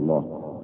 الله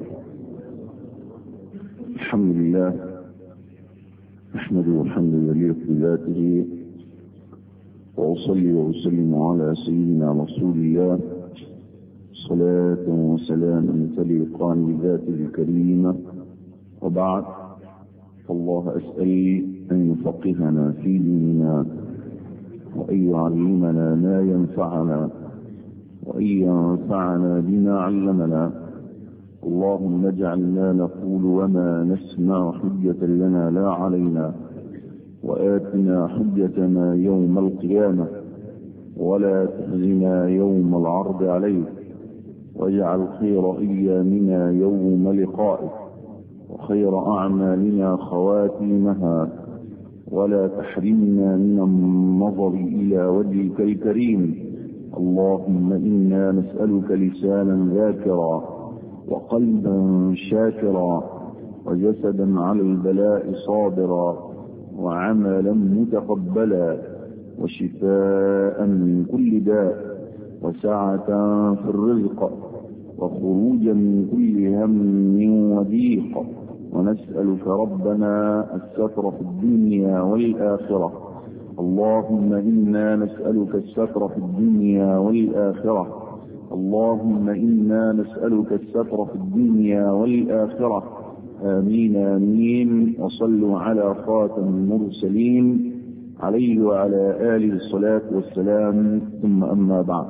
الحمد لله أحمده الحمد لله في ذاته وأصلي وأسلم على سيدنا رسول الله صلاة وسلاما تليقان بذاته الكريمة وبعد فالله أسأل أن يفقهنا في ديننا وأن يعلمنا ما ينفعنا وأن ينفعنا بما علمنا اللهم اجعلنا نقول وما نسمع حجة لنا لا علينا وآتنا حجتنا يوم القيامة ولا تخزنا يوم العرض عليك واجعل خير أيامنا يوم لقائك وخير أعمالنا خواتيمها ولا تحرمنا من النظر إلى وجهك الكريم اللهم إنا نسألك لسانا ذاكرا وقلبا شاكرا وجسدا على البلاء صابرا وعملا متقبلا وشفاء من كل داء وسعة في الرزق وخروجا من كل هم وضيق ونسألك ربنا الستر في الدنيا والآخرة اللهم إنا نسألك الستر في الدنيا والآخرة اللهم إنا نسألك الستر في الدنيا والآخرة آمين آمين وصلوا على خاتم المرسلين عليه وعلى آله الصلاة والسلام ثم أما بعد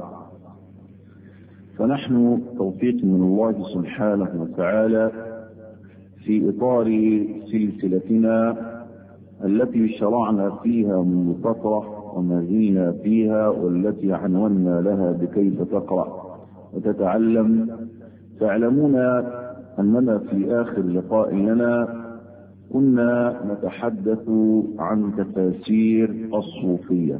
فنحن توفيق من الله سبحانه وتعالى في إطار سلسلتنا التي شرعنا فيها منذ فترة وما زلنا فيها والتي عنونا لها بكيف تقرأ وتتعلم تعلمون أننا في آخر لقاء لنا كنا نتحدث عن تفاسير الصوفية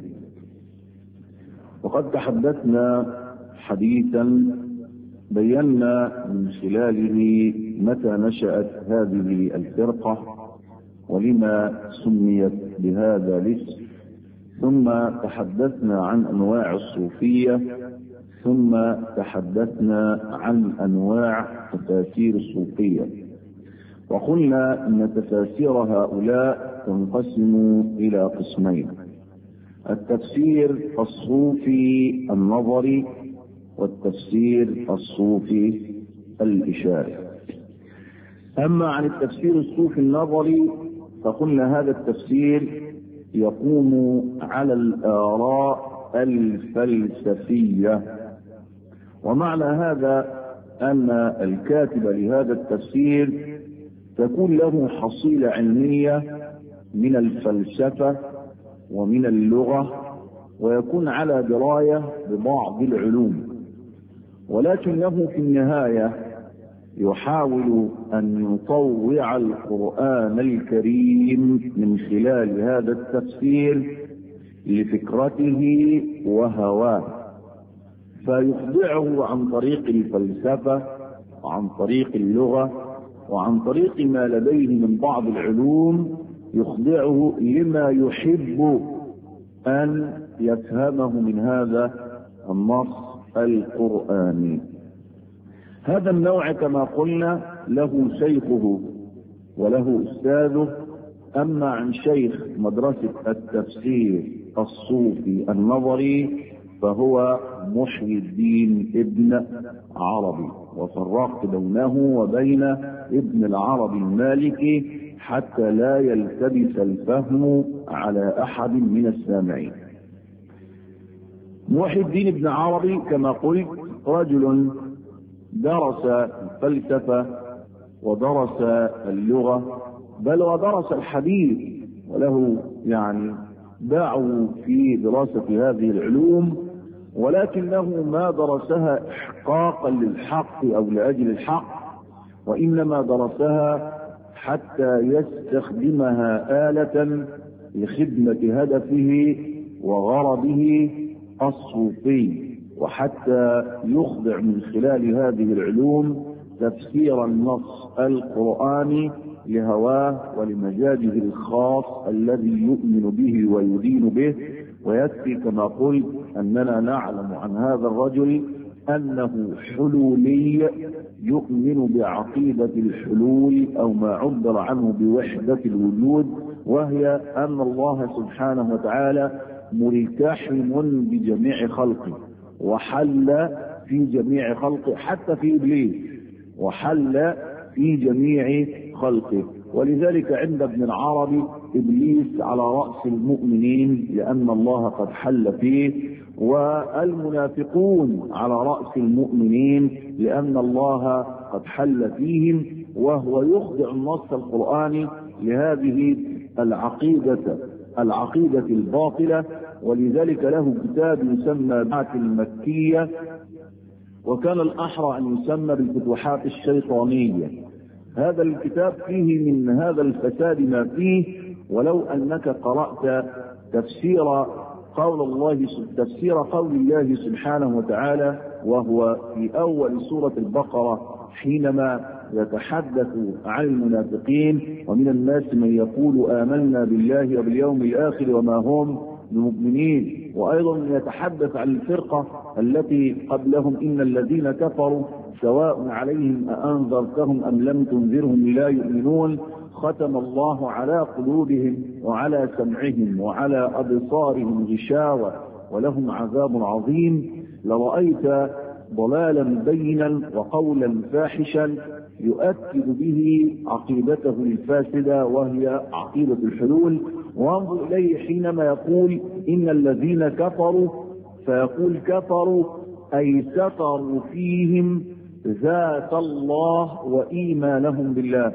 وقد تحدثنا حديثا بينا من خلاله متى نشأت هذه الفرقة ولما سميت بهذا الاسم ثم تحدثنا عن أنواع الصوفية ثم تحدثنا عن أنواع تفاسير الصوفية وقلنا أن تفاسير هؤلاء تنقسم إلى قسمين التفسير الصوفي النظري والتفسير الصوفي الإشاري أما عن التفسير الصوفي النظري فقلنا هذا التفسير يقوم على الآراء الفلسفية ومعنى هذا أن الكاتب لهذا التفسير تكون له حصيلة علمية من الفلسفة ومن اللغة ويكون على دراية ببعض العلوم ولكنه في النهاية يحاول أن يطوع القرآن الكريم من خلال هذا التفسير لفكرته وهواه فيخضعه عن طريق الفلسفة وعن طريق اللغة وعن طريق ما لديه من بعض العلوم يخضعه لما يحب أن يفهمه من هذا النص القرآني هذا النوع كما قلنا له شيخه وله أستاذه أما عن شيخ مدرسة التفسير الصوفي النظري فهو محي الدين ابن عربي وفرقت بينه وبين ابن العربي المالكي حتى لا يلتبس الفهم على أحد من السامعين محي الدين ابن عربي كما قلت رجل درس الفلسفة ودرس اللغة بل ودرس الحديث وله يعني باعوا في دراسة هذه العلوم ولكنه ما درسها إحقاقا للحق أو لأجل الحق وإنما درسها حتى يستخدمها آلة لخدمة هدفه وغرضه الصوفي وحتى يخضع من خلال هذه العلوم تفسير النص القرآني لهواه ولمزاجه الخاص الذي يؤمن به ويدين به ويكفي كما قلت أننا نعلم عن هذا الرجل أنه حلولي يؤمن بعقيدة الحلول أو ما عبر عنه بوحدة الوجود وهي أن الله سبحانه وتعالى ملتحم بجميع خلقه وحل في جميع خلقه حتى في إبليس وحل في جميع خلقه ولذلك عند ابن العربي إبليس على رأس المؤمنين لأن الله قد حل فيه والمنافقون على رأس المؤمنين لأن الله قد حل فيهم وهو يخضع النص القرآني لهذه العقيدة العقيدة الباطلة ولذلك له كتاب يسمى بعث المكية وكان الأحرى أن يسمى بالفتوحات الشيطانية هذا الكتاب فيه من هذا الفساد ما فيه ولو أنك قرأت تفسير قول الله تفسير قول الله سبحانه وتعالى وهو في أول سورة البقرة حينما يتحدث عن المنافقين ومن الناس من يقول آمنا بالله وباليوم الآخر وما هم بمؤمنين وأيضا يتحدث عن الفرقة التي قبلهم إن الذين كفروا سواء عليهم أأنذرتهم أم لم تنذرهم لا يؤمنون ختم الله على قلوبهم وعلى سمعهم وعلى أبصارهم غشاوة ولهم عذاب عظيم لرأيت ضلالا بينا وقولا فاحشا يؤكد به عقيدته الفاسدة وهي عقيدة الحلول وانظر إليه حينما يقول إن الذين كفروا فيقول كفروا أي ستروا فيهم ذات الله وإيمانهم بالله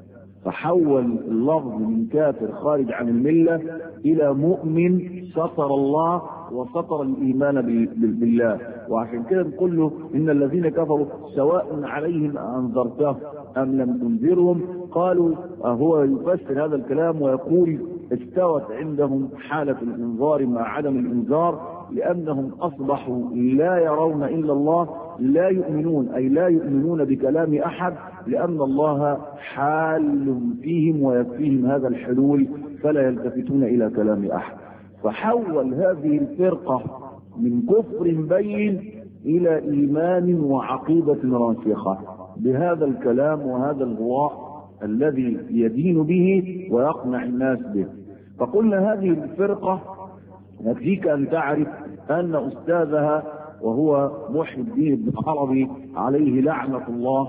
فحول اللفظ من كافر خارج عن الملة إلى مؤمن سطر الله وسطر الإيمان بالله وعشان كده نقول له إن الذين كفروا سواء عليهم أنذرته أم لم تنذرهم قالوا هو يفسر هذا الكلام ويقول استوت عندهم حالة الإنذار مع عدم الإنذار لأنهم أصبحوا لا يرون إلا الله لا يؤمنون أي لا يؤمنون بكلام أحد لأن الله حال فيهم ويكفيهم هذا الحلول فلا يلتفتون إلى كلام أحد فحول هذه الفرقة من كفر بين إلى إيمان وعقيدة راسخة بهذا الكلام وهذا الغواء الذي يدين به ويقنع الناس به فقلنا هذه الفرقة يكفيك أن تعرف أن أستاذها وهو محي الدين بن عربي عليه لعنة الله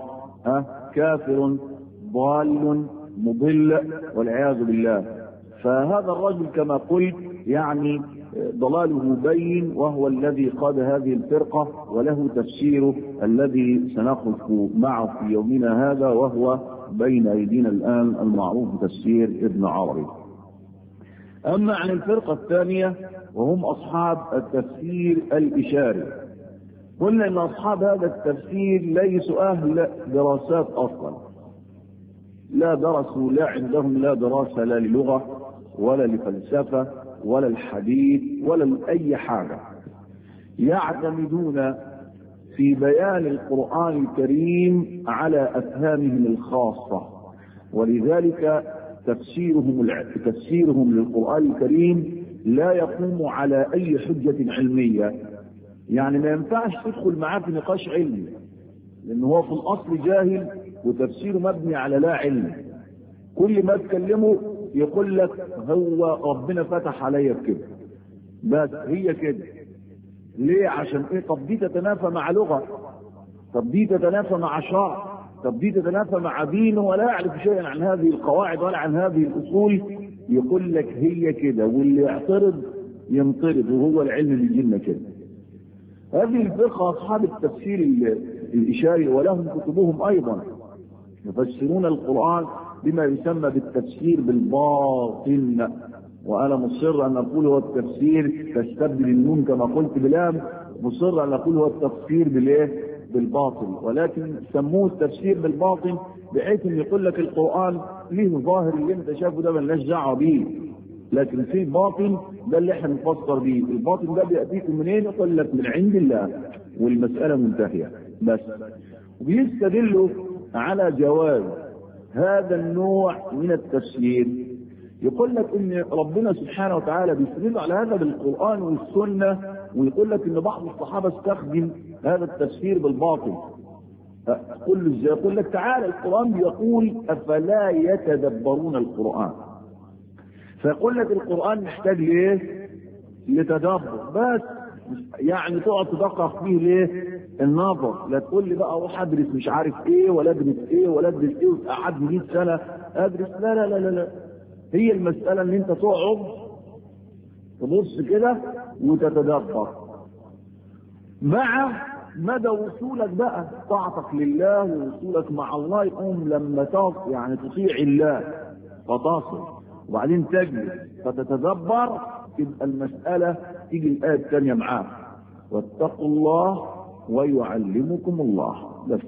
كافر ضال مضل والعياذ بالله فهذا الرجل كما قلت يعني ضلاله بين وهو الذي قاد هذه الفرقة وله تفسيره الذي سنقف معه في يومنا هذا وهو بين أيدينا الآن المعروف بتفسير ابن عربي أما عن الفرقة الثانية وهم أصحاب التفسير الإشاري قلنا أن أصحاب هذا التفسير ليسوا أهل دراسات أصلا لا درسوا لا عندهم لا دراسة لا للغة ولا لفلسفة ولا الحديث ولا لأي حاجة يعتمدون في بيان القرآن الكريم على أفهامهم الخاصة ولذلك تفسيرهم تفسيرهم للقرآن الكريم لا يقوم على أي حجة علمية يعني ما ينفعش تدخل معاه في نقاش علمي لأن هو في الأصل جاهل وتفسيره مبني على لا علم كل ما تكلمه يقول لك هو ربنا فتح عليا بكده بس هي كده ليه عشان ايه طب دي تتنافى مع لغة طب دي تتنافى مع شرع طب دي تتنافى مع دين ولا يعرف شيئا عن هذه القواعد ولا عن هذه الأصول يقول لك هي كده واللي يعترض ينطرد وهو العلم اللي يجينا كده هذه الفرقة أصحاب التفسير الإشاري ولهم كتبهم أيضا يفسرون القرآن بما يسمى بالتفسير بالباطن وأنا مصر أن أقول هو التفسير تستبدل النون كما قلت بلام مصر أن أقول هو التفسير بالإيه؟ بالباطن ولكن سموه التفسير بالباطن بحيث ان يقول لك القرآن ليه ظاهر اللي انت شافه ده ملناش دعوه بيه لكن في باطن ده اللي احنا نفسر بيه الباطن ده بيأتيكم منين يقول لك من عند الله والمسألة منتهية بس وبيستدلوا على جواز هذا النوع من التفسير يقول لك ان ربنا سبحانه وتعالى بيستدل على هذا بالقرآن والسنة ويقول لك ان بعض الصحابه استخدم هذا التفسير بالباطل كل ازاي يقول لك تعالى القران بيقول افلا يتدبرون القران فيقول لك القران محتاج لايه لتدبر بس يعني تقعد تدقق فيه ليه النظر لا تقول لي بقى اروح ادرس مش عارف ايه ولا ادرس ايه ولا ادرس ايه وقعد 100 سنه ادرس لا لا لا لا لا هي المساله ان انت تقعد تبص كده وتتدبر مع مدى وصولك بقى طاعتك لله ووصولك مع الله يقوم لما تصل يعني تطيع الله فتصل وبعدين تجلس فتتدبر تبقى المسألة تيجي الآية الثانية معاك واتقوا الله ويعلمكم الله بس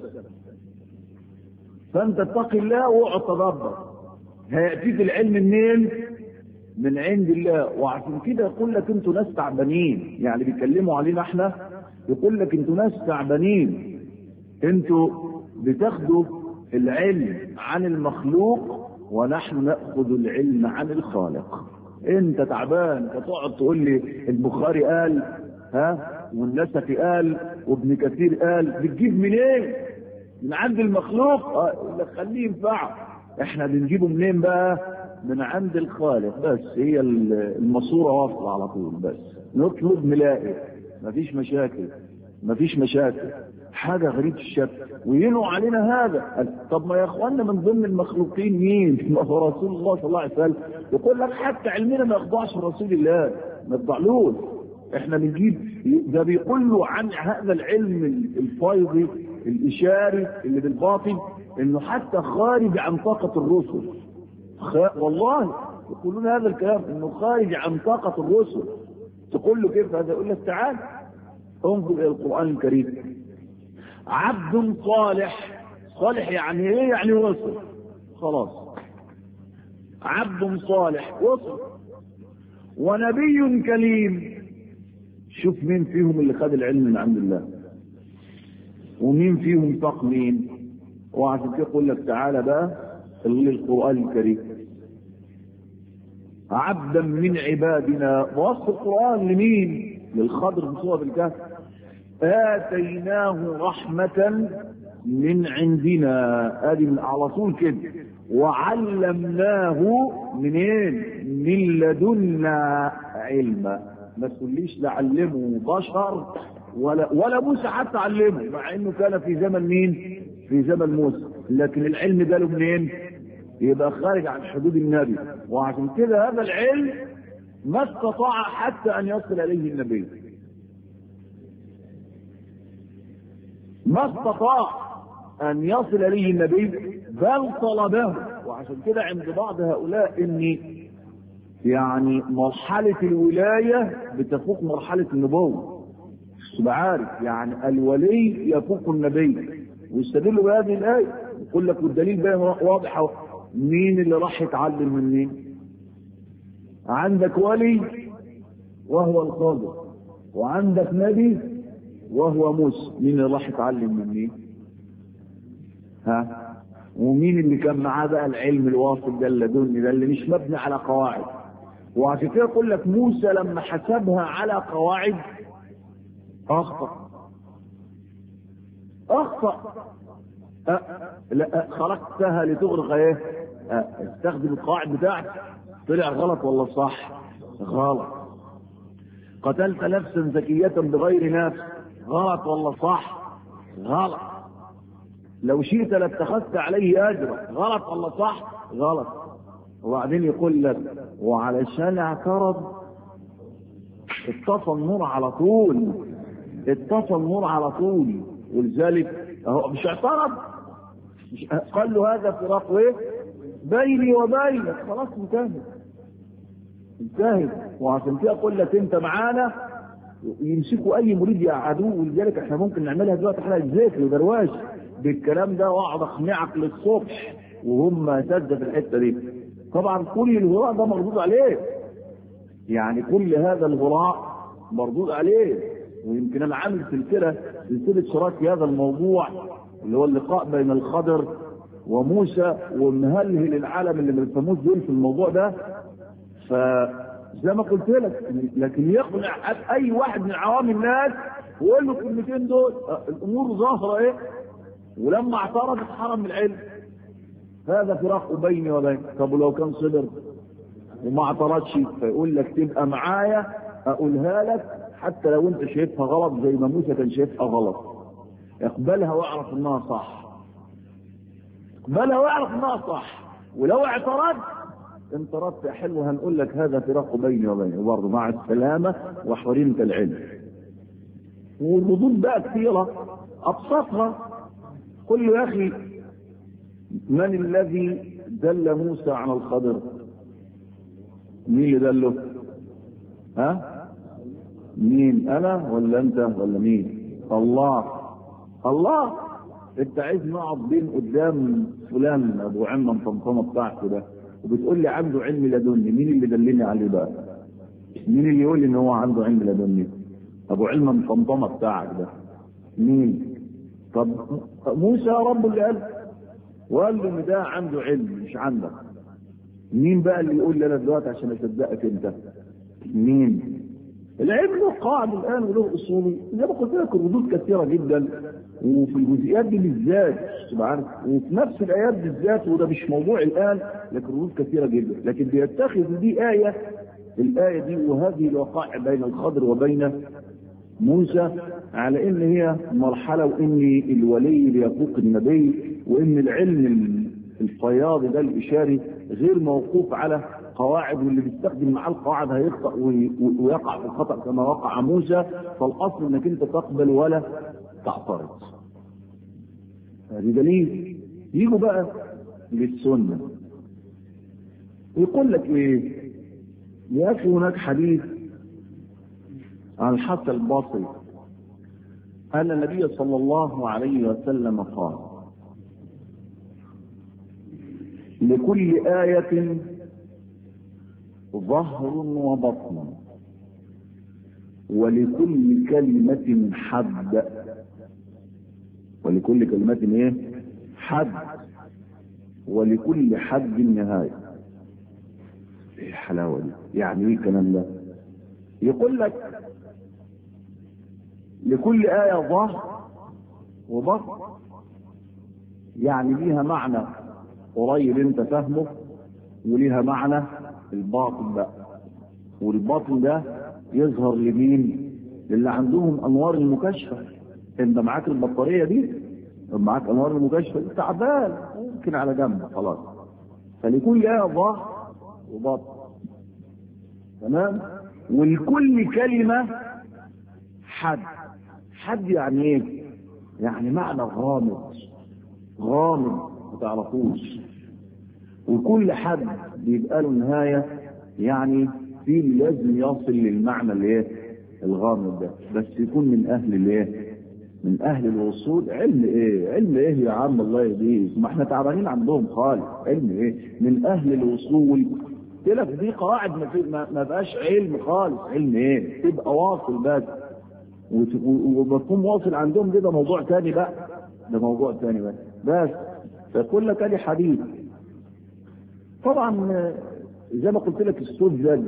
فأنت اتق الله واقعد تدبر هيأتيك العلم منين؟ من عند الله وعشان كده يقول لك انتوا ناس تعبانين يعني بيتكلموا علينا احنا يقول لك انتوا ناس تعبانين انتوا بتاخدوا العلم عن المخلوق ونحن ناخذ العلم عن الخالق انت تعبان انت تقعد تقول لي البخاري قال ها والنسفي قال وابن كثير قال بتجيب منين ايه؟ من عند المخلوق اه يقول لك خليه ينفع احنا بنجيبه منين بقى من عند الخالق بس هي الماسوره واصله على طول بس نطلب نلاقي مفيش مشاكل مفيش مشاكل حاجة غريب الشكل وينوا علينا هذا طب ما يا اخوانا من ضمن المخلوقين مين؟ ما هو رسول الله صلى الله عليه وسلم يقول لك حتى علمنا ما يخضعش لرسول الله ما يخضعلوش احنا بنجيب ده بيقول له عن هذا العلم الفيضي الاشاري اللي بالباطن انه حتى خارج عن طاقة الرسل خ... والله يقولون هذا الكلام انه خارج عن طاقة الرسل تقول له كيف هذا يقول لك تعال انظر الى القرآن الكريم عبد صالح صالح يعني ايه يعني وصل خلاص عبد صالح وصل ونبي كريم شوف مين فيهم اللي خد العلم من عند الله ومين فيهم طاق مين وعشان كده يقول لك تعالى بقى القرآن الكريم عبدا من عبادنا وصف القرآن لمين للخضر بصورة الكهف آتيناه رحمة من عندنا ادي من على طول كده وعلمناه منين من لدنا علما ما تقوليش لعلمه بشر ولا ولا موسى حتى علمه مع انه كان في زمن مين في زمن موسى لكن العلم جاله منين يبقى خارج عن حدود النبي وعشان كده هذا العلم ما استطاع حتى ان يصل اليه النبي ما استطاع ان يصل اليه النبي بل طلبه وعشان كده عند بعض هؤلاء ان يعني مرحلة الولاية بتفوق مرحلة النبوة تبقى عارف يعني الولي يفوق النبي ويستدلوا بهذه الآية يقول لك والدليل بقى واضح مين اللي راح يتعلم من مين عندك ولي وهو الخاضر وعندك نبي وهو موسى مين اللي راح يتعلم من مين ها ومين اللي كان معاه بقى العلم الواصل ده اللدني ده اللي مش مبني على قواعد وعشان كده يقول لك موسى لما حسبها على قواعد اخطا اخطا أه لا خرجتها لتغرق ايه أه استخدم القواعد بتاعتك طلع غلط ولا صح غلط قتلت نفسا زكية بغير نفس غلط ولا صح غلط لو شئت لاتخذت عليه اجرا غلط ولا صح غلط وبعدين يقول لك وعلشان اعترض اطفى النور على طول اطفى النور على طول ولذلك اهو مش اعترض مش قال له هذا فراق ايه بيني وبينك خلاص انتهت انتهت وعشان كده اقول لك انت معانا يمسكوا اي مريد يقعدوه ولذلك احنا ممكن نعملها دلوقتي حلقه ذكر ودرواش بالكلام ده واقعد اقنعك للصبح وهم اساتذه في الحته دي طبعا كل الهراء ده مردود عليه يعني كل هذا الهراء مردود عليه ويمكن انا عامل سلسله سلسله شراط في هذا الموضوع اللي هو اللقاء بين الخضر وموسى ومهلهل العالم اللي ما بيفهموش دول في الموضوع ده زي ما قلت لك لكن يقنع اي واحد من عوام الناس ويقول له الكلمتين دول الامور ظاهره ايه ولما اعترض اتحرم من العلم هذا فراق بيني وبينك طب ولو كان صبر وما اعترضش فيقول لك تبقى معايا اقولها لك حتى لو انت شايفها غلط زي ما موسى كان شايفها غلط اقبلها واعرف انها صح اقبلها واعرف انها صح ولو اعترضت انت ردت حلو هنقول لك هذا فراق بيني وبينك برضه مع السلامة وحرمت العلم والردود بقى كثيرة أبسطها قل له يا أخي من الذي دل موسى على الخضر مين اللي دله ها مين انا ولا انت ولا مين الله الله انت عايز نقعد بين قدام فلان ابو عمه مطمطمه بتاعته ده وبتقول لي عنده علم لدني مين اللي دلني عليه بقى مين اللي يقول لي ان هو عنده علم لدني ابو علم مطمطمه بتاعك ده مين طب موسى رب اللي قال وقال له ان ده عنده علم مش عندك مين بقى اللي يقول لي انا دلوقتي عشان اصدقك انت مين العلم له قاعد الان وله اصول زي ما قلت لك الردود كثيره جدا وفي الجزئيات دي بالذات سبحان وفي نفس الايات بالذات وده مش موضوع الان لكن ردود كثيره جدا لكن بيتخذ دي ايه الايه دي وهذه الوقائع بين الخضر وبين موسى على ان هي مرحله وان الولي بيفوق النبي وان العلم الفياض ده الاشاري غير موقوف على قواعد واللي بيستخدم معاه القواعد هيخطأ ويقع في الخطأ كما وقع موسى فالاصل انك انت تقبل ولا تعترض. هذه دليل يجوا بقى للسنه يقول لك ايه؟ يا اخي هناك حديث عن الحسن البصري أن النبي صلى الله عليه وسلم قال لكل آية ظهر وبطن ولكل كلمة حد ولكل كلمة ايه حد ولكل حد نهاية ايه الحلاوة دي يعني ايه الكلام ده يقول لك لكل آية ظهر وبطن يعني ليها معنى قريب انت فاهمه وليها معنى الباطن بقى والباطن ده يظهر لمين للي عندهم انوار المكاشفه انت معاك البطاريه دي معاك انوار المكاشفه دي تعبان ممكن على جنب خلاص فلكل ايه ظهر وبطن تمام ولكل كلمه حد حد يعني ايه يعني معنى غامض غامض ما تعرفوش وكل حد بيبقى له نهاية يعني في لازم يصل للمعنى الايه الغامض ده بس يكون من اهل الايه من اهل الوصول علم ايه علم ايه يا عم الله يهديك ما احنا تعبانين عندهم خالص علم ايه من اهل الوصول قلت لك دي قواعد ما, في ما, ما بقاش علم خالص علم ايه تبقى واصل بس ومفهوم واصل عندهم ده, ده موضوع تاني بقى ده موضوع تاني بقى بس فكل لك ادي حديث طبعا زي ما قلت لك السذج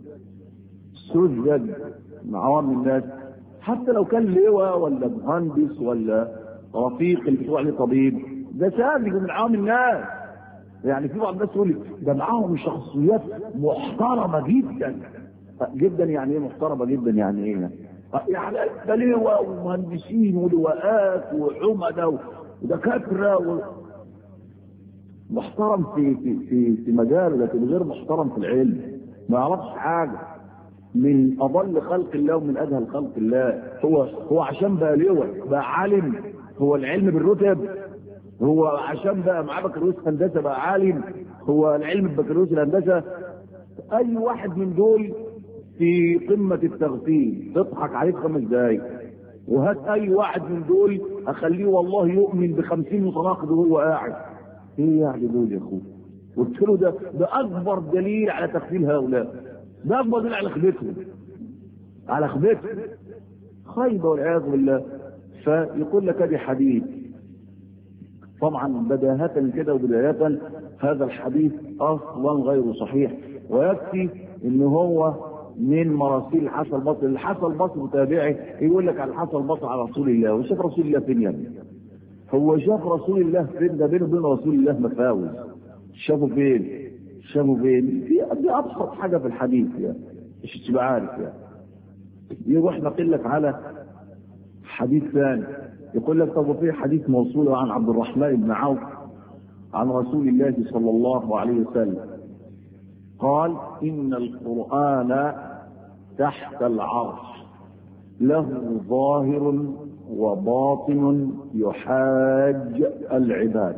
السذج مع عوام الناس حتى لو كان لواء ولا مهندس ولا رفيق اللي بتقول عليه طبيب ده ساذج من عوام الناس يعني في بعض الناس يقول ده معاهم شخصيات محترمه جدا جدا يعني ايه محترمه جدا يعني ايه يعني ده لواء ومهندسين ولواءات وعمدة ودكاترة و... محترم في في في, في مجاله لكن غير محترم في العلم ما يعرفش حاجة من أضل خلق الله ومن أجهل خلق الله هو هو عشان بقى لواء بقى عالم هو العلم بالرتب هو عشان بقى معاه بكالوريوس هندسة بقى عالم هو العلم ببكالوريوس الهندسة أي واحد من دول في قمة التغفيل تضحك عليه في خمس دقايق وهات أي واحد من دول أخليه والله يؤمن بخمسين متناقض وهو قاعد إيه يعني دول يا أخوه قلت له ده ده أكبر دليل على تغفيل هؤلاء ده أكبر دليل على خبثهم على خبثهم خيبة والعياذ بالله فيقول لك ادي حديث طبعا بداهة كده وبداية هذا الحديث اصلا غير صحيح ويكفي ان هو من مراسيل الحسن البصري الحسن البصري متابعي يقول لك على الحسن البصري على رسول الله وشاف رسول الله فين يعني هو شاف رسول الله فين ده بينه وبين رسول الله مفاوز شافه فين شافه فين في دي ابسط حاجه في الحديث يعني مش تبقى عارف يعني يروح نقل لك على حديث ثاني يقول لك طب وفي حديث موصول عن عبد الرحمن بن عوف عن رسول الله صلى الله عليه وسلم قال إن القرآن تحت العرش له ظاهر وباطن يحاج العباد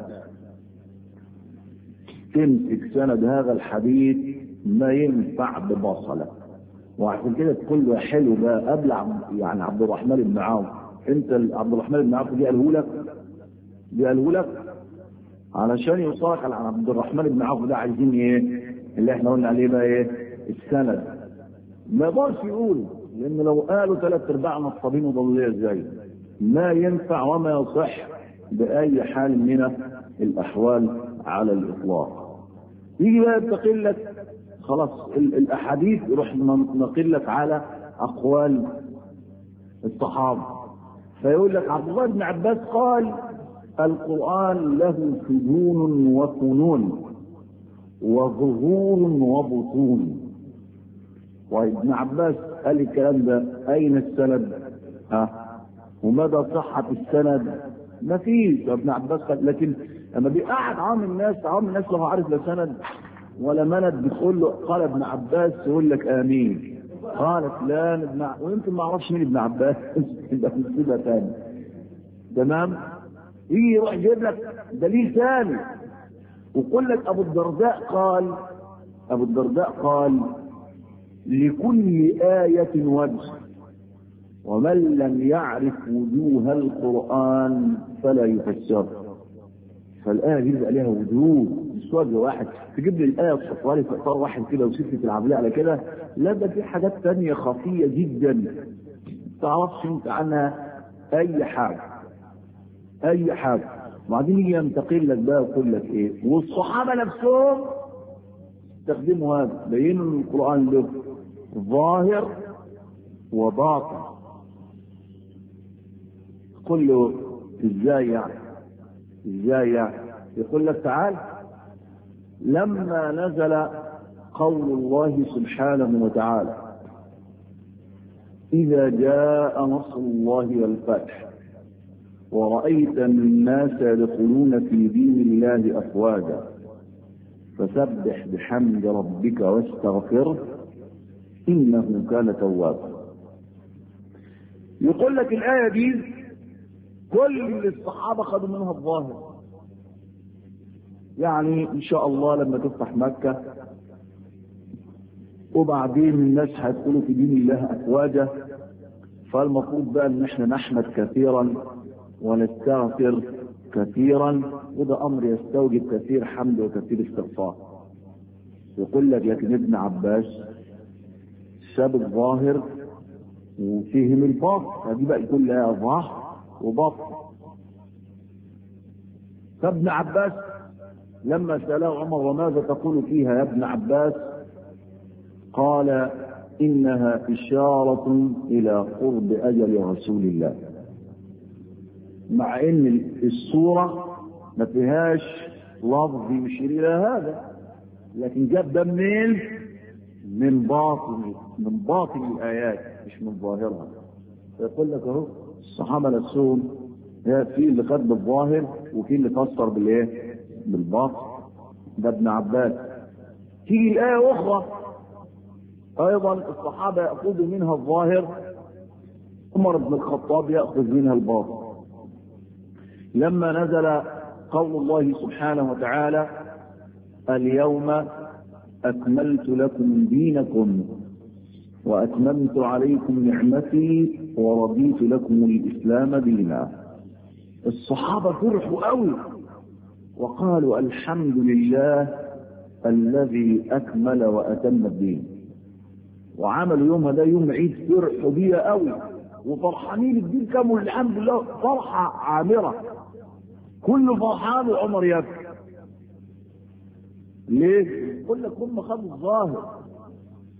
تمسك سند هذا الحديث ما ينفع ببصله وعشان كده تقول له حلو بقى قبل يعني عبد الرحمن بن عوف انت عبد الرحمن بن عوف دي قاله لك دي قاله لك علشان يوصلك على عبد الرحمن بن عوف ده عايزين ايه اللي احنا قلنا عليه بقى ايه السند ما يقدرش يقول لان لو قالوا ثلاث ارباع نصابين وضليه ازاي ما ينفع وما يصح باي حال من الاحوال على الاطلاق يجي بقى ينتقل لك خلاص الاحاديث يروح نقل لك على اقوال الصحابه فيقول لك عبد الله بن عباس قال القران له سجون وفنون وظهور وبطون وابن عباس قال الكلام ده اين السند ها ومدى صحة السند ما فيش ابن عباس قال لكن لما بيقعد عام الناس عام الناس لو عارف لا سند ولا مند بتقول له قال ابن عباس يقول لك امين قال فلان ابن ع... ويمكن ما اعرفش مين ابن عباس يبقى مصيبه ثانيه تمام يجي يروح يجيب لك دليل ثاني ويقول لك ابو الدرداء قال ابو الدرداء قال لكل آية وجه ومن لم يعرف وجوه القرآن فلا يفسره فالآية دي بيبقى لها وجوه مش وجه واحد تجيب لي الآية تحطها لي في إطار واحد كده وسيبني تلعب لي على كده لا ده في حاجات تانية خفية جدا ما تعرفش انت عنها أي حاجة أي حاجة وبعدين يجي ينتقل لك بقى ويقول لك إيه والصحابة نفسهم استخدموا هذا بينوا ان القرآن له ظاهر وباطن قل له ازاي يعني ازاي يعني يقول لك تعال لما نزل قول الله سبحانه وتعالى إذا جاء نصر الله والفتح ورأيت الناس يدخلون في دين الله أفواجا فسبح بحمد ربك واستغفره إنه كان توابا يقول لك الآية دي كل الصحابة خدوا منها الظاهر يعني إن شاء الله لما تفتح مكة وبعدين الناس هيدخلوا في دين الله أفواجا فالمفروض بقى إن إحنا نحمد كثيرا ونستغفر كثيرا وده أمر يستوجب كثير حمد وكثير استغفار يقول لك لكن ابن عباس ساب الظاهر وفهم الباطن فدي بقى يكون لها ظاهر وباطن فابن عباس لما سأله عمر وماذا تقول فيها يا ابن عباس قال إنها إشارة إلى قرب أجل رسول الله مع إن الصورة ما فيهاش لفظ يشير إلى هذا لكن جاب ده منين؟ من باطن من باطن الآيات مش من ظاهرها فيقول لك أهو الصحابة نفسهم في اللي خد بالظاهر وفي اللي فسر بالايه؟ بالباطن ده ابن عباس تيجي الآية أخرى أيضا الصحابة يأخذوا منها الظاهر عمر بن الخطاب يأخذ منها الباطن لما نزل قول الله سبحانه وتعالى اليوم أكملت لكم دينكم وأتممت عليكم نعمتي ورضيت لكم الإسلام دينا الصحابة فرحوا قوي وقالوا الحمد لله الذي أكمل وأتم الدين وعملوا يوم ده يوم عيد فرحوا بيه قوي وفرحانين الدين كانوا الحمد لله فرحة عامرة كل فرحان وعمر يبكي ليه؟ يقول لك هم خدوا الظاهر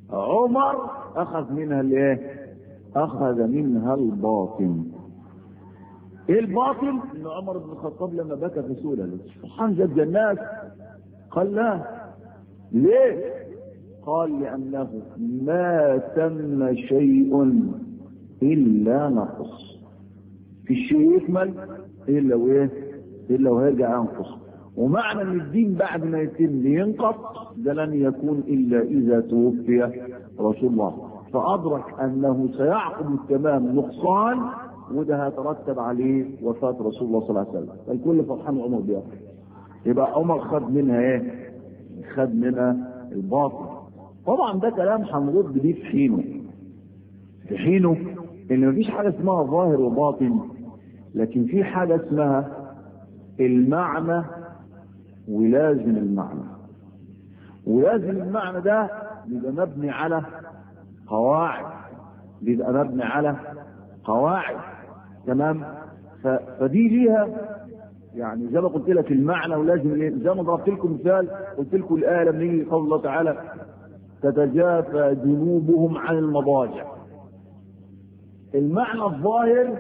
عمر اخذ منها الايه اخذ منها الباطن ايه الباطل ان عمر بن الخطاب لما بكى في سوره سبحان جد الناس قال لا ليه قال لانه ما تم شيء الا نقص في الشيء يكمل الا وايه الا وهيرجع ينقص ومعنى ان الدين بعد ما يتم ينقص ده لن يكون الا اذا توفي رسول الله فادرك انه سيعقب التمام نقصان وده هيترتب عليه وفاه رسول الله صلى الله عليه وسلم الكل فرحان عمر بيها يبقى عمر خد منها ايه؟ خد منها الباطل طبعا ده كلام هنرد بيه في حينه في حينه ان مفيش حاجه اسمها ظاهر وباطن لكن في حاجه اسمها المعنى ولازم المعنى ولازم المعنى ده بيبقى مبني على قواعد بيبقى مبني على قواعد تمام ف... فدي ليها يعني زي ما قلت لك المعنى ولازم ايه زي ما ضربت لكم مثال قلت لكم الايه لما يجي قول الله تعالى تتجافى جنوبهم عن المضاجع المعنى الظاهر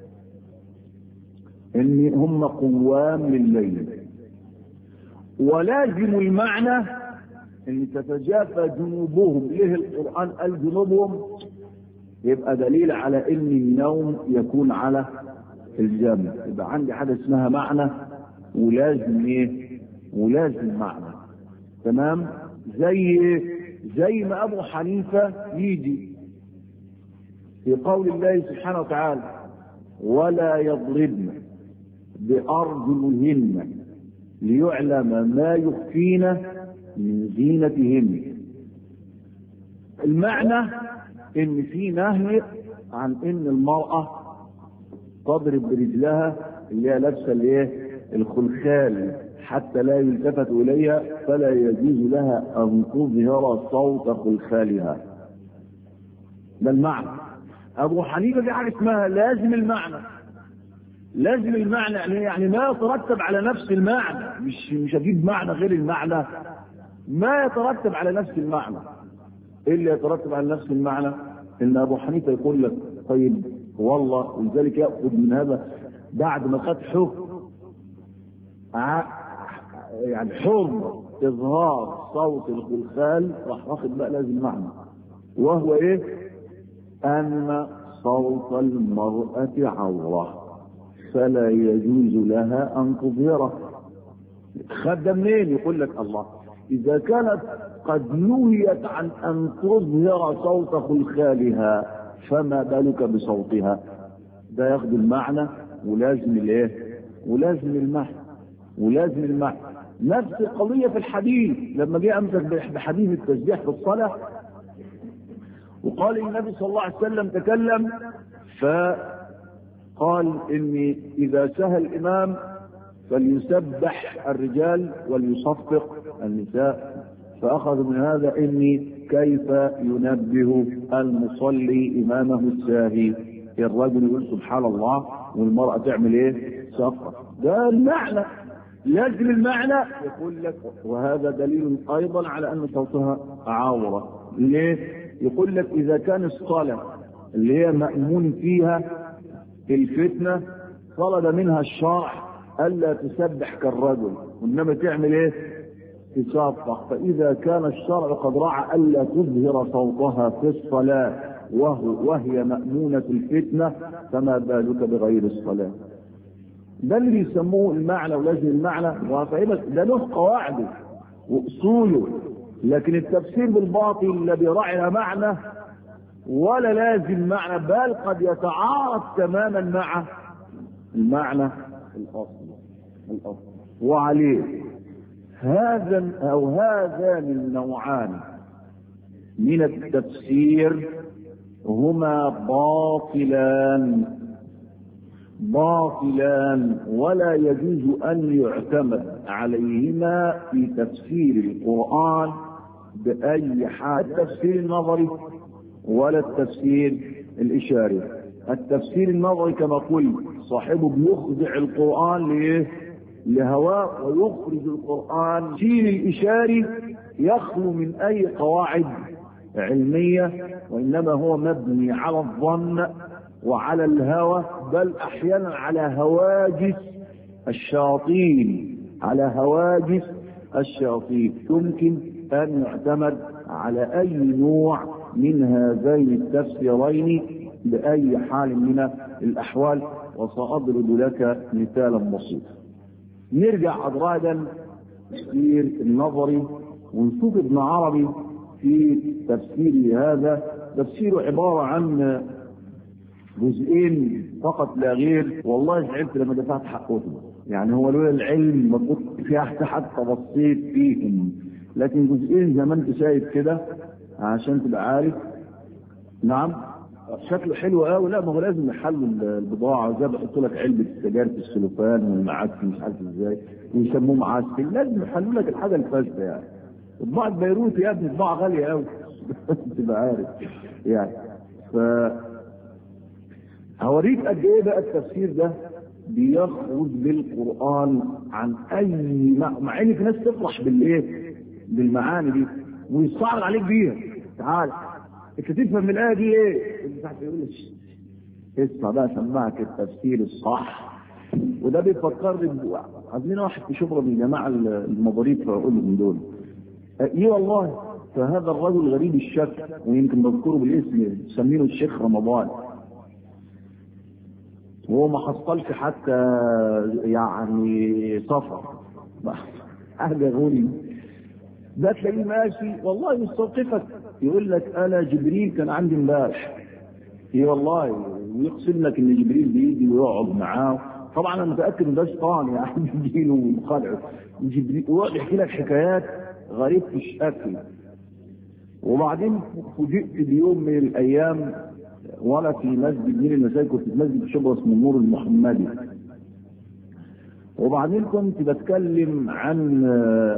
ان هم قوام لليل ولازم المعنى ان تتجافى جنوبهم ليه القران قال جنوبهم يبقى دليل على ان النوم يكون على الجامع يبقى عندي حاجه اسمها معنى ولازم ايه ولازم معنى تمام زي زي ما ابو حنيفه يجي في قول الله سبحانه وتعالى ولا يضربن بارجلهن ليعلم ما يخفين من زينتهن المعنى ان في نهي عن ان المرأة تضرب برجلها اللي هي لابسة الايه الخلخال حتى لا يلتفت اليها فلا يجوز لها ان تظهر صوت خلخالها ده المعنى ابو حنيفه في حاجه اسمها لازم المعنى لازم المعنى يعني يعني ما يترتب على نفس المعنى مش مش اجيب معنى غير المعنى ما يترتب على نفس المعنى ايه اللي يترتب على نفس المعنى ان ابو حنيفه يقول لك طيب والله ولذلك ياخذ من هذا بعد ما خد حكم يعني حرم اظهار صوت الخلخال راح واخد بقى لازم معنى وهو ايه ان صوت المراه عوره فلا يجوز لها ان تظهره خد ده منين يقول لك الله اذا كانت قد نهيت عن ان تظهر صوت خلخالها فما بالك بصوتها ده ياخد المعنى ولازم الايه ولازم المعنى ولازم المعنى نفس القضية في الحديث لما جه أمسك بحديث التسبيح في الصلاة وقال النبي صلى الله عليه وسلم تكلم فقال إني إذا سهى الإمام فليسبح الرجال وليصفق النساء فأخذ من هذا إني كيف ينبه المصلي إمامه الساهي الرجل يقول سبحان الله والمرأة تعمل إيه؟ صفق ده المعنى لازم المعنى يقول لك وهذا دليل ايضا على ان صوتها عوره ليه يقول لك اذا كان الصلاه اللي هي مامون فيها الفتنه طلب منها الشرع الا تسبح كالرجل وانما تعمل ايه تصفق فاذا كان الشرع قد رعى الا تظهر صوتها في الصلاه وهو وهي مامونه الفتنه فما بالك بغير الصلاه ده اللي بيسموه المعنى ولازم المعنى وهفهمك ده له قواعده واصوله لكن التفسير بالباطل لا بيراعي لا معنى ولا لازم معنى بل قد يتعارض تماما مع المعنى الاصلي الاصلي وعليه هذا او هذان النوعان من التفسير هما باطلان باطلان ولا يجوز ان يعتمد عليهما في تفسير القران باي حال التفسير النظري ولا التفسير الاشاري التفسير النظري كما قلت صاحبه بيخضع القران لايه لهواه ويخرج القران التفسير الاشاري يخلو من اي قواعد علمية وإنما هو مبني على الظن وعلى الهوى بل أحيانا على هواجس الشياطين على هواجس الشياطين يمكن أن يعتمد على أي نوع من هذين التفسيرين بأي حال من الأحوال وسأضرب لك مثالا بسيطا نرجع أدراجا تفسير النظري ونشوف ابن عربي في تفسير هذا تفسيره عبارة عن جزئين فقط لا غير والله زعلت لما دفعت حقهم يعني هو لولا العلم ما كنت في حتى بصيت فيهم لكن جزئين زي ما انت شايف كده عشان تبقى عارف نعم شكله حلو قوي لا ما هو لازم يحلوا البضاعه زي بحط لك علبه السجاير في السلوفان والمعسل مش عارف ازاي ويسموه معسل لازم يحلوا لك الحاجه الفاسده يعني طباعة بيروت يا ابني طباعة غالية قوي تبقى عارف يعني ف هوريك قد ايه بقى التفسير ده بيخرج بالقرآن عن أي مع إن في ناس تفرح بالإيه؟ بالمعاني دي ويستعرض عليك بيها تعال أنت تفهم من الآية دي إيه؟ أنت تحت يقول لك اسمع بقى سمعك التفسير الصح وده بيفكرني عايزين واحد في شبرا من الجماعة المضاريب فأقول لهم دول اي والله فهذا الرجل غريب الشكل ويمكن نذكره بالاسم سمينه الشيخ رمضان وهو ما حصلش حتى يعني سفر حاجة غريب ده تلاقيه ماشي والله يستوقفك يقول لك انا جبريل كان عندي امبارح اي والله ويقسم لك ان جبريل بيجي ويقعد معاه طبعا انا متاكد ان ده شيطان يعني بيجي له ويخلعه جبريل ويقعد يحكي لك حكايات غريب في الشكل وبعدين فوجئت بيوم من الايام وانا في مسجد من المساجد كنت في مسجد شبرا اسمه النور المحمدي وبعدين كنت بتكلم عن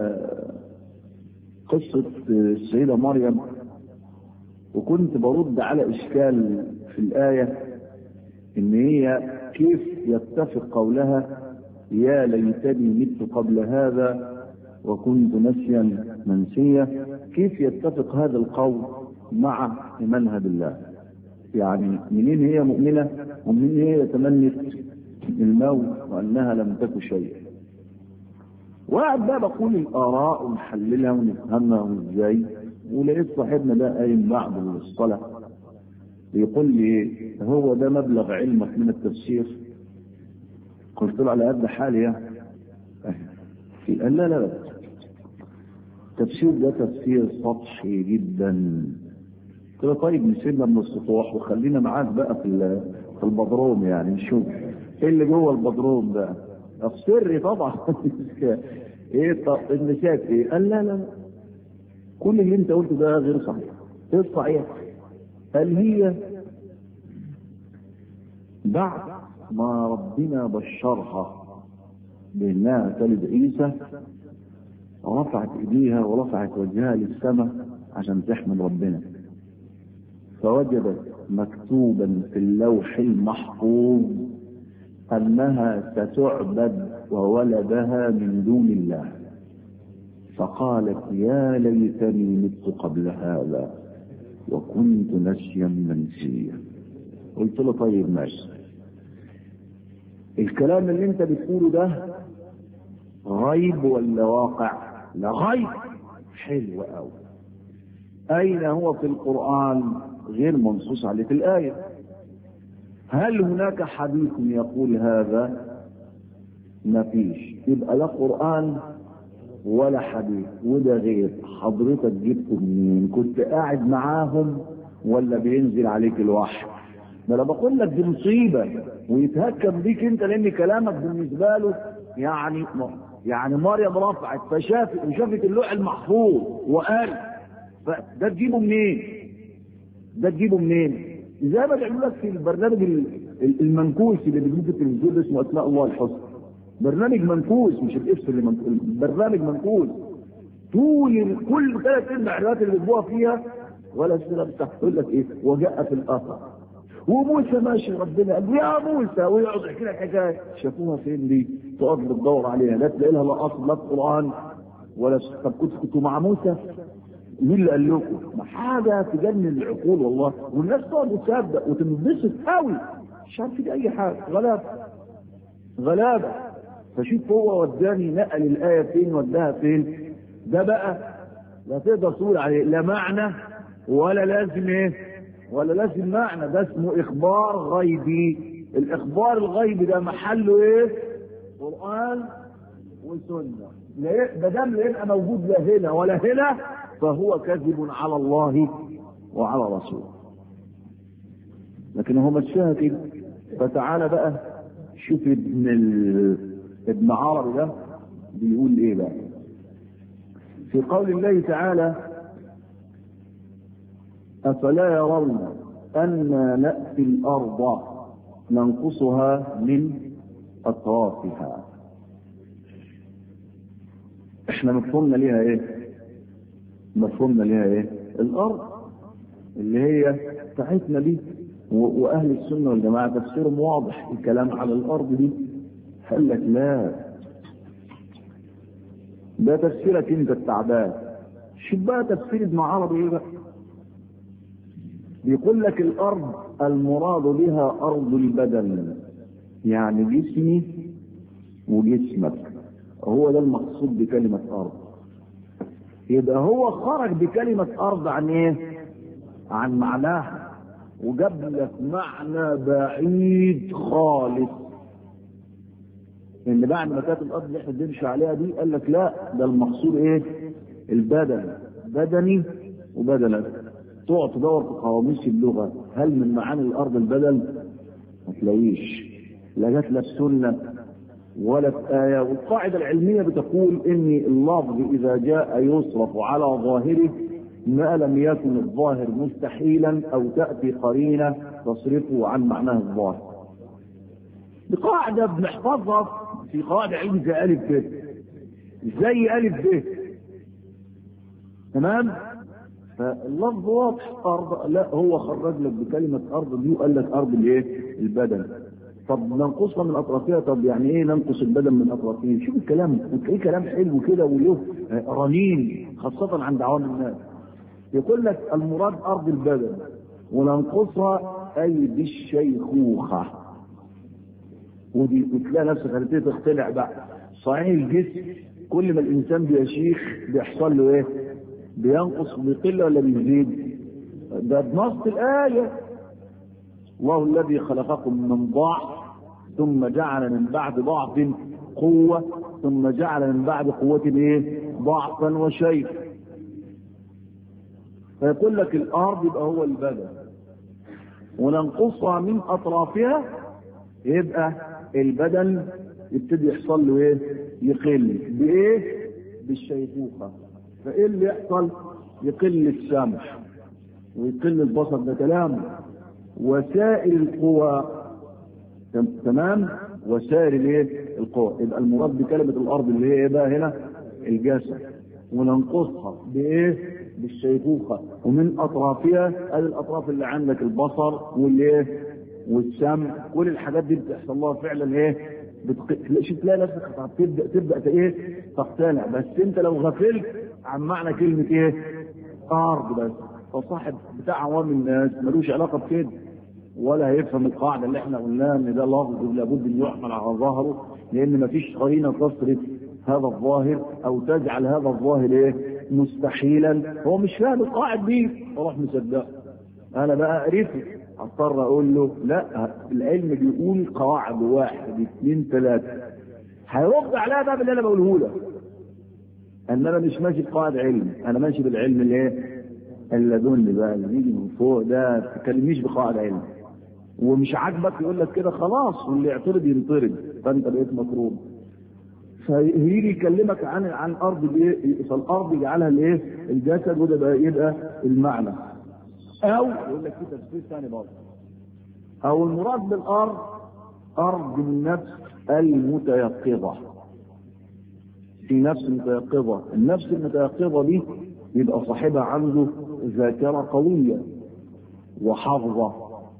قصة السيدة مريم وكنت برد على إشكال في الآية إن هي كيف يتفق قولها يا ليتني مت قبل هذا وكنت نسيا منسيا كيف يتفق هذا القول مع إيمانها بالله يعني منين هي مؤمنة ومنين هي تمنت الموت وأنها لم تك شيئا وقعد بقى بقول الآراء ونحللها ونفهمها ازاي ولقيت صاحبنا ده قايم بعد الصلاة بيقول لي هو ده مبلغ علمك من التفسير قلت له على قد حالي يعني قال لا لا لا التفسير ده تفسير سطحي جدا قلت له طيب نسيبنا من السطوح وخلينا معاك بقى في في البدروم يعني نشوف ايه اللي جوه البدروم ده افسري طبعا ايه طب انت شايف ايه؟ قال لا لا كل اللي انت قلته ده غير صحيح ايه الصحيح؟ قال هي بعد ما ربنا بشرها بانها تلد عيسى رفعت ايديها ورفعت وجهها للسماء عشان تحمد ربنا فوجدت مكتوبا في اللوح المحفوظ انها ستعبد وولدها من دون الله فقالت يا ليتني مت قبل هذا وكنت نسيا منسيا قلت له طيب ماشي الكلام اللي انت بتقوله ده غيب ولا واقع لا غيب حلو قوي اين هو في القران غير منصوص عليه في الايه هل هناك حديث يقول هذا ما فيش يبقى لا قرآن ولا حديث وده غير حضرتك جبته منين كنت قاعد معاهم ولا بينزل عليك الوحي ده انا بقول لك دي مصيبه ويتهكم بيك انت لان كلامك بالنسبه له يعني يعني مريم رفعت فشافت وشافت اللوح المحفوظ وقال فده تجيبه منين؟ ده تجيبه منين؟ زي ما بيعملوا لك في البرنامج المنكوس اللي بيجيبوه في التلفزيون اسمه اسماء الله الحسنى برنامج منكوس مش الاف اللي منكوس برنامج منكوس طول كل ثلاث ارباع الروايات اللي بيجيبوها فيها ولا السيره بتاعت تقول لك ايه وجاء في الاثر وموسى ماشي ربنا قال يا موسى ويقعد يحكي لك حكايه شافوها فين دي؟ تقعد بتدور عليها لا تلاقي لها لا اصل لا قران ولا طب كنت كنتوا مع موسى مين اللي قال لكم؟ ما حاجه تجنن العقول والله والناس تقعد تصدق وتنبسط قوي مش عارفين اي حاجه غلابه غلابه فشوف هو وداني نقل الايه فين وداها فين ده بقى لا تقدر تقول عليه لا معنى ولا لازم ايه ولا لازم معنى ده اسمه اخبار غيبي الاخبار الغيبي ده محله ايه قران وسنه ما دام لا يبقى موجود لا هنا ولا هنا فهو كذب على الله وعلى رسوله لكن هو مشاها كده فتعالى بقى شوف ابن ال... ابن عربي ده بيقول ايه بقى في قول الله تعالى أفلا يرون أنا نأتي الأرض ننقصها من أطرافها احنا مفهومنا ليها ايه مفهومنا ليها ايه الأرض اللي هي بتاعتنا دي وأهل السنة والجماعة تفسيرهم واضح الكلام على الأرض دي قال لك لا ده تفسيرك انت التعبان شوف بقى تفسير ابن عربي ايه بقى بيقول لك الارض المراد بها ارض البدن يعني جسمي وجسمك هو ده المقصود بكلمة ارض يبقى هو خرج بكلمة ارض عن ايه عن معناها وجاب لك معنى بعيد خالص ان بعد ما كانت الارض اللي احنا بنمشي عليها دي قال لك لا ده المقصود ايه البدن بدني وبدنك تقعد تدور في قواميس اللغه هل من معاني الارض البدن ما تلاقيش لا جات لا في سنه ولا في آية والقاعدة العلمية بتقول إن اللفظ إذا جاء يصرف على ظاهره ما لم يكن الظاهر مستحيلا أو تأتي قرينة تصرفه عن معناه الظاهر. بقاعدة بنحفظها في قواعد علم زي ألف ب زي ألف ب تمام فاللفظ واضح أرض لا هو خرج لك بكلمة أرض دي وقال لك أرض الإيه؟ البدن طب ننقصها من أطرافها طب يعني إيه ننقص البدن من أطرافها شوف الكلام وتلاقيه كلام حلو كده وله رنين خاصة عند عوام الناس يقول لك المراد أرض البدن وننقصها أي بالشيخوخة ودي وتلاقي نفسك هتبتدي تختلع بقى صحيح الجسم كل ما الانسان بيشيخ بيحصل له ايه؟ بينقص وبيقل ولا بيزيد؟ ده بنص الايه الله الذي خلقكم من ضعف ثم جعل من بعد ضعف قوة ثم جعل من بعد قوة ايه؟ ضعفا وشيء فيقول لك الارض يبقى هو البدن وننقصها من اطرافها يبقى البدن يبتدي يحصل له ايه؟ يقل بايه؟ بالشيخوخه فايه اللي يحصل؟ يقل السمع ويقل البصر ده كلام وسائل القوى تمام؟ وسائل الايه؟ القوى يبقى المراد بكلمه الارض اللي هي ايه بقى هنا؟ الجسد وننقصها بايه؟ بالشيخوخه ومن اطرافها ادي الاطراف اللي عندك البصر والايه؟ والسمع كل الحاجات دي بتحصل لها فعلا ايه بتق... تلاقي نفسك تبدا تبدا ايه تقتنع بس انت لو غفلت عن معنى كلمه ايه ارض بس فصاحب بتاع عوام الناس ملوش علاقه بكده ولا هيفهم القاعده اللي احنا قلناها ان ده لفظ لابد ان يحمل على ظهره لان مفيش قرينه تصرف هذا الظاهر او تجعل هذا الظاهر ايه مستحيلا هو مش فاهم القاعد دي فراح مصدقه انا بقى عرفت اضطر اقول له لا العلم بيقول قواعد واحد اثنين ثلاثه هيرد عليها بقى باللي انا بقوله لك ان انا مش ماشي بقواعد علم انا ماشي بالعلم الايه اللدني بقى اللي بيجي من فوق ده ما تكلمنيش بقواعد علم ومش عاجبك يقول لك كده خلاص واللي يعترض ينطرد فانت بقيت مطرود فيجي يكلمك عن عن ارض الايه فالارض يجعلها الايه الجسد وده بقى يبقى المعنى او يقول لك في تفسير ثاني برضه او المراد بالارض ارض النفس المتيقظه في نفس متيقظه النفس المتيقظه دي يبقى صاحبها عنده ذاكره قويه وحافظه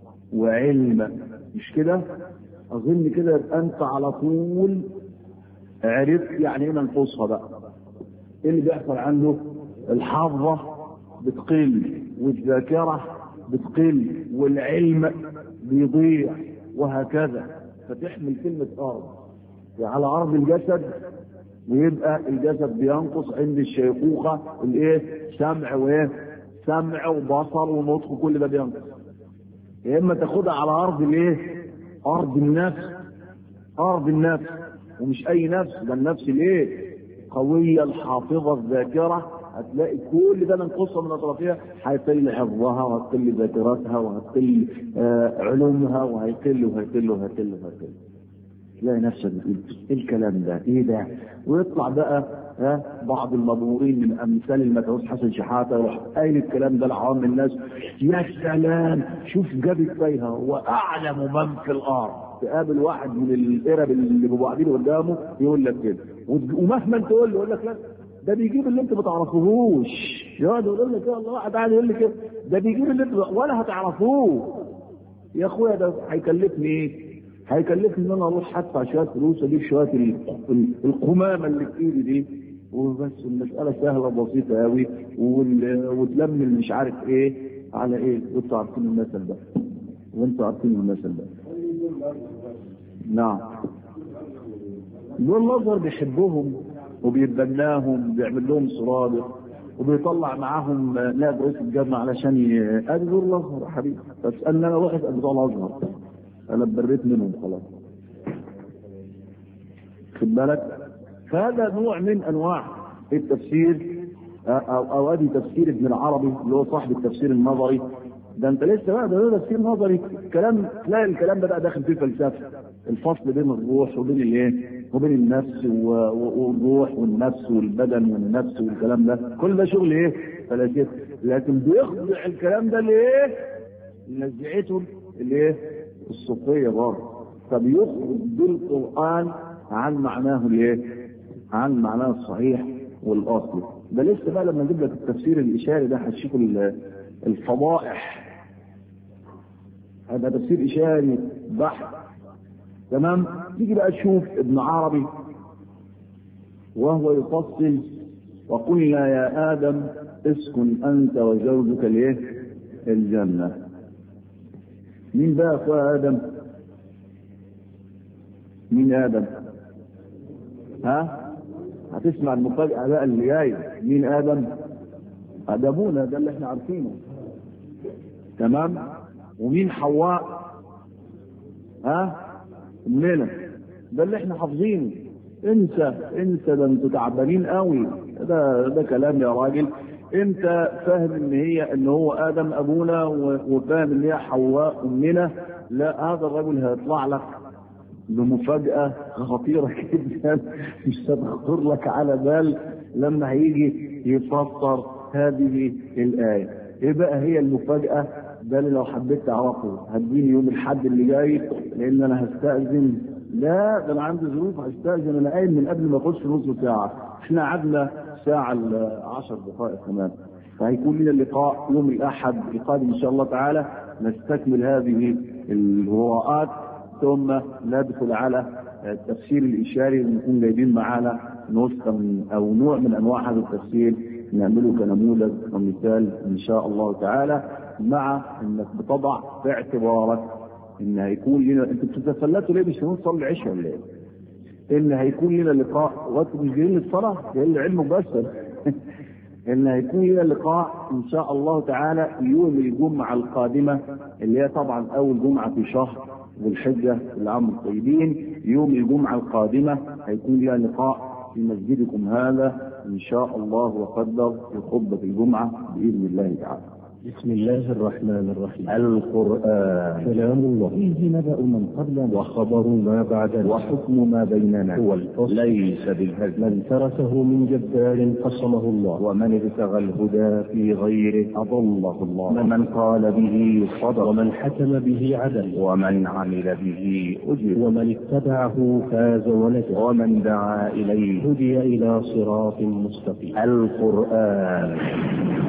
وعلم مش كده اظن كده يبقى انت على طول عرفت يعني ايه منقوصها بقى ايه اللي بيحصل عنده الحافظه بتقل والذاكرة بتقل والعلم بيضيع وهكذا فتحمل كلمة أرض على أرض الجسد ويبقى الجسد بينقص عند الشيخوخة الايه سمع وايه سمع وبصر ونطق كل ده بينقص يا اما تاخدها على ارض الايه ارض النفس ارض النفس ومش اي نفس ده النفس الايه قوية الحافظة الذاكرة هتلاقي كل ده ننقصها من اطرافها هيقل حفظها وهتقل ذاكرتها وهتقل آه علومها وهيقل وهيقل وهيقل وهيقل تلاقي نفسك بتقول ايه الكلام ده؟ ايه ده؟ ويطلع بقى ها بعض المبهورين من امثال المدعوس حسن شحاته يروح قايل الكلام ده لعوام الناس يا سلام شوف جاب ازاي هو اعلم من في الارض تقابل واحد من القرب اللي بيبقوا قاعدين قدامه يقول لك كده ومهما انت تقول له يقول لك لا ده بيجيب اللي انت ما تعرفوهوش يقعد يقول لك يا الله واحد قاعد يقول لي كده ده بيجيب اللي انت ولا هتعرفوه يا اخويا ده هيكلفني ايه؟ هيكلفني ان انا اروح ادفع شويه فلوس اجيب شويه القمامه اللي في ايدي دي وبس المساله سهله بسيطه قوي وتلم مش عارف ايه على ايه وانتوا عارفين المثل ده وانتوا عارفين المثل ده نعم دول الازهر بيحبهم وبيتبناهم بيعمل لهم سرادق وبيطلع معاهم نائب رئيس الجامعه علشان ي... ادي دول الازهر يا حبيبي بس ان انا واحد بتوع الازهر انا اتبريت منهم خلاص خد بالك فهذا نوع من انواع التفسير او او ادي تفسير ابن العربي اللي هو صاحب التفسير النظري ده انت لسه بقى ده تفسير نظري كلام تلاقي الكلام ده بقى داخل فيه فلسفه الفصل بين الروح وبين الايه وبين النفس والروح والنفس والبدن والنفس والكلام ده كل ده شغل ايه فلاسفه لكن بيخضع الكلام ده لايه لنزعته الايه الصوفية برضه فبيخرج بالقرآن عن معناه الايه؟ عن معناه الصحيح والأصلي ده لسه بقى لما نجيب لك التفسير الإشاري ده هتشوفوا الفضائح هذا تفسير إشاري بحث تمام تيجي بقى تشوف ابن عربي وهو يفصل وقلنا يا آدم اسكن أنت وزوجك الايه؟ الجنة مين بقى اخويا ادم مين ادم ها هتسمع المفاجاه بقى اللي جايه مين ادم ادمونا ده اللي احنا عارفينه تمام ومين حواء ها امنا ده اللي احنا حافظينه انسى انسى ده انتوا تعبانين قوي ده ده كلام يا راجل انت فاهم ان هي ان هو ادم ابونا وفاهم ان هي حواء امنا لا هذا الرجل هيطلع لك بمفاجأة خطيرة جدا مش هتخطر لك على بال لما هيجي يفسر هذه الآية ايه بقى هي المفاجأة ده اللي لو حبيت تعرفه هتجيني يوم الحد اللي جاي لان انا هستأذن لا ده انا عندي ظروف هستأذن انا قايم من قبل ما اخش نص ساعة احنا قعدنا ساعة عشر دقائق كمان فهيكون لنا اللقاء يوم الأحد القادم إن شاء الله تعالى نستكمل هذه الهراءات ثم ندخل على التفسير الإشاري ونكون جايبين معانا نسخة من أو نوع من أنواع هذا التفسير نعمله كنموذج ومثال إن شاء الله تعالى مع إنك بتضع في اعتبارك إن هيكون لنا أنتوا بتتسلتوا ليه مش هنصلي العشاء ولا إيه؟ ان هيكون لنا لقاء وانتم مش جايين للصلاه جايين لعلم بس ان هيكون لنا لقاء ان شاء الله تعالى يوم الجمعه القادمه اللي هي طبعا اول جمعه في شهر ذو الحجه العام الطيبين يوم الجمعه القادمه هيكون لنا لقاء في مسجدكم هذا ان شاء الله وقدر في خطبه الجمعه باذن الله تعالى. بسم الله الرحمن الرحيم القرآن كلام الله فيه نبأ من قبلنا وخبر ما بعدنا وحكم ما بيننا هو الفصل ليس بالهزل من تركه من جبار قصمه الله ومن ابتغى الهدى في غيره أضله الله ومن قال به صدق ومن حكم به عدل ومن عمل به أجر ومن اتبعه فاز ونجا ومن دعا إليه هدي إلى صراط مستقيم القرآن